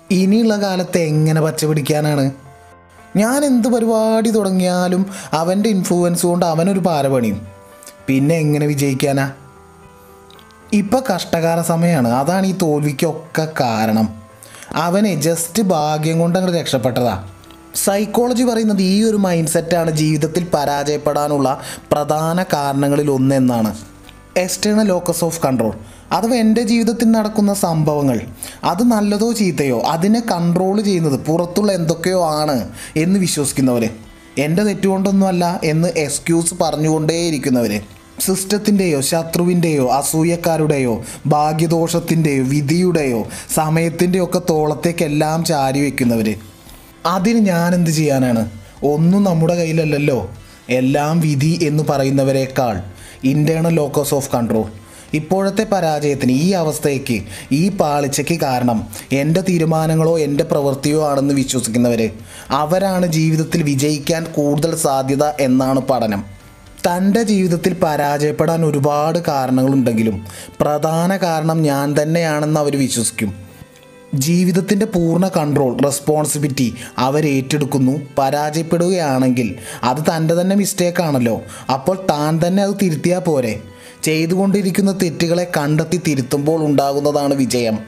ഇനിയുള്ള കാലത്ത് എങ്ങനെ പച്ച പിടിക്കാനാണ് ഞാൻ എന്ത് പരിപാടി തുടങ്ങിയാലും അവൻ്റെ ഇൻഫ്ലുവൻസ് കൊണ്ട് അവനൊരു പാര പണിയും പിന്നെ എങ്ങനെ വിജയിക്കാനാ ഇപ്പം കഷ്ടകാല സമയമാണ് അതാണ് ഈ തോൽവിക്കൊക്കെ കാരണം അവനെ ജസ്റ്റ് ഭാഗ്യം കൊണ്ട് അങ്ങോട്ട് രക്ഷപ്പെട്ടതാ സൈക്കോളജി പറയുന്നത് ഈ ഒരു മൈൻഡ് സെറ്റാണ് ജീവിതത്തിൽ പരാജയപ്പെടാനുള്ള പ്രധാന കാരണങ്ങളിൽ ഒന്നെന്നാണ് എക്സ്റ്റേണൽ ലോക്കസ് ഓഫ് കൺട്രോൾ അഥവാ എൻ്റെ ജീവിതത്തിൽ നടക്കുന്ന സംഭവങ്ങൾ അത് നല്ലതോ ചീത്തയോ അതിനെ കൺട്രോൾ ചെയ്യുന്നത് പുറത്തുള്ള എന്തൊക്കെയോ ആണ് എന്ന് വിശ്വസിക്കുന്നവർ എൻ്റെ തെറ്റുകൊണ്ടൊന്നുമല്ല എന്ന് എക്സ്ക്യൂസ് പറഞ്ഞുകൊണ്ടേയിരിക്കുന്നവർ സിസ്റ്റത്തിൻ്റെയോ ശത്രുവിൻ്റെയോ അസൂയക്കാരുടെയോ ഭാഗ്യദോഷത്തിൻ്റെയോ വിധിയുടെയോ സമയത്തിൻ്റെയോ ഒക്കെ തോളത്തേക്കെല്ലാം ചാരി വയ്ക്കുന്നവർ അതിന് ഞാൻ എന്ത് ചെയ്യാനാണ് ഒന്നും നമ്മുടെ കയ്യിലല്ലല്ലോ എല്ലാം വിധി എന്ന് പറയുന്നവരെക്കാൾ ഇൻറ്റേർണൽ ലോക്കസ് ഓഫ് കൺട്രോൾ ഇപ്പോഴത്തെ പരാജയത്തിന് ഈ അവസ്ഥയ്ക്ക് ഈ പാളിച്ചയ്ക്ക് കാരണം എൻ്റെ തീരുമാനങ്ങളോ എൻ്റെ പ്രവൃത്തിയോ ആണെന്ന് വിശ്വസിക്കുന്നവർ അവരാണ് ജീവിതത്തിൽ വിജയിക്കാൻ കൂടുതൽ സാധ്യത എന്നാണ് പഠനം തൻ്റെ ജീവിതത്തിൽ പരാജയപ്പെടാൻ ഒരുപാട് കാരണങ്ങളുണ്ടെങ്കിലും പ്രധാന കാരണം ഞാൻ തന്നെയാണെന്ന് അവർ വിശ്വസിക്കും ജീവിതത്തിൻ്റെ പൂർണ്ണ കൺട്രോൾ റെസ്പോൺസിബിലിറ്റി അവർ ഏറ്റെടുക്കുന്നു പരാജയപ്പെടുകയാണെങ്കിൽ അത് തൻ്റെ തന്നെ മിസ്റ്റേക്ക് ആണല്ലോ അപ്പോൾ താൻ തന്നെ അത് തിരുത്തിയാൽ പോരെ ചെയ്തുകൊണ്ടിരിക്കുന്ന തെറ്റുകളെ കണ്ടെത്തി തിരുത്തുമ്പോൾ ഉണ്ടാകുന്നതാണ് വിജയം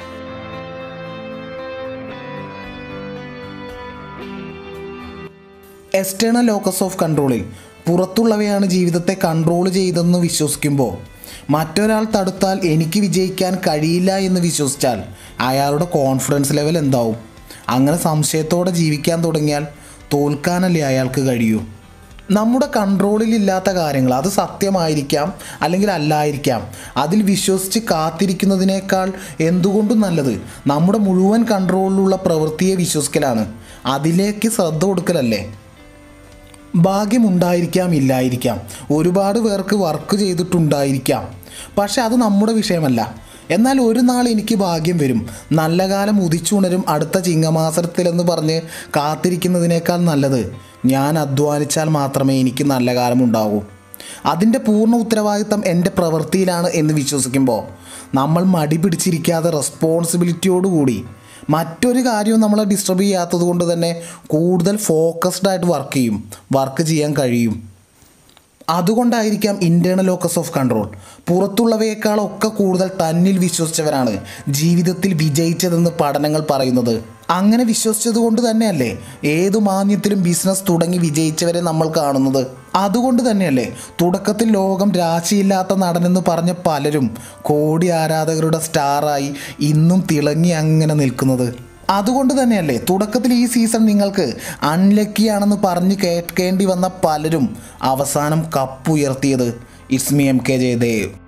എക്സ്റ്റേണൽ ലോക്കസ് ഓഫ് കൺട്രോളിൽ പുറത്തുള്ളവയാണ് ജീവിതത്തെ കൺട്രോൾ ചെയ്തെന്ന് വിശ്വസിക്കുമ്പോൾ മറ്റൊരാൾ തടുത്താൽ എനിക്ക് വിജയിക്കാൻ കഴിയില്ല എന്ന് വിശ്വസിച്ചാൽ അയാളുടെ കോൺഫിഡൻസ് ലെവൽ എന്താവും അങ്ങനെ സംശയത്തോടെ ജീവിക്കാൻ തുടങ്ങിയാൽ തോൽക്കാനല്ലേ അയാൾക്ക് കഴിയൂ നമ്മുടെ കൺട്രോളിലില്ലാത്ത കാര്യങ്ങൾ അത് സത്യമായിരിക്കാം അല്ലെങ്കിൽ അല്ലായിരിക്കാം അതിൽ വിശ്വസിച്ച് കാത്തിരിക്കുന്നതിനേക്കാൾ എന്തുകൊണ്ടും നല്ലത് നമ്മുടെ മുഴുവൻ കൺട്രോളിലുള്ള പ്രവൃത്തിയെ വിശ്വസിക്കലാണ് അതിലേക്ക് ശ്രദ്ധ കൊടുക്കലല്ലേ ഭാഗ്യമുണ്ടായിരിക്കാം ഇല്ലായിരിക്കാം ഒരുപാട് പേർക്ക് വർക്ക് ചെയ്തിട്ടുണ്ടായിരിക്കാം പക്ഷെ അത് നമ്മുടെ വിഷയമല്ല എന്നാൽ ഒരു നാൾ എനിക്ക് ഭാഗ്യം വരും നല്ല കാലം ഉദിച്ചുണരും അടുത്ത ചിങ്ങമാസത്തിലെന്ന് പറഞ്ഞ് കാത്തിരിക്കുന്നതിനേക്കാൾ നല്ലത് ഞാൻ അധ്വാനിച്ചാൽ മാത്രമേ എനിക്ക് നല്ല കാലം ഉണ്ടാകൂ അതിൻ്റെ പൂർണ്ണ ഉത്തരവാദിത്തം എൻ്റെ പ്രവൃത്തിയിലാണ് എന്ന് വിശ്വസിക്കുമ്പോൾ നമ്മൾ മടി പിടിച്ചിരിക്കാതെ റെസ്പോൺസിബിലിറ്റിയോടുകൂടി മറ്റൊരു കാര്യവും നമ്മളെ ഡിസ്റ്റർബ് ചെയ്യാത്തത് കൊണ്ട് തന്നെ കൂടുതൽ ഫോക്കസ്ഡ് ആയിട്ട് വർക്ക് ചെയ്യും വർക്ക് ചെയ്യാൻ കഴിയും അതുകൊണ്ടായിരിക്കാം ഇൻറ്റേർണൽ ലോക്കസ് ഓഫ് കൺട്രോൾ പുറത്തുള്ളവയേക്കാളൊക്കെ കൂടുതൽ തന്നിൽ വിശ്വസിച്ചവരാണ് ജീവിതത്തിൽ വിജയിച്ചതെന്ന് പഠനങ്ങൾ പറയുന്നത് അങ്ങനെ വിശ്വസിച്ചത് കൊണ്ട് തന്നെയല്ലേ ഏതു മാന്യത്തിലും ബിസിനസ് തുടങ്ങി വിജയിച്ചവരെ നമ്മൾ കാണുന്നത് അതുകൊണ്ട് തന്നെയല്ലേ തുടക്കത്തിൽ ലോകം രാശിയില്ലാത്ത നടനെന്ന് പറഞ്ഞ പലരും കോടി ആരാധകരുടെ സ്റ്റാറായി ഇന്നും തിളങ്ങി അങ്ങനെ നിൽക്കുന്നത് അതുകൊണ്ട് തന്നെയല്ലേ തുടക്കത്തിൽ ഈ സീസൺ നിങ്ങൾക്ക് അൺലക്കി ആണെന്ന് പറഞ്ഞ് കേൾക്കേണ്ടി വന്ന പലരും അവസാനം കപ്പുയർത്തിയത് ഇസ്മി എം കെ ജയദേവ്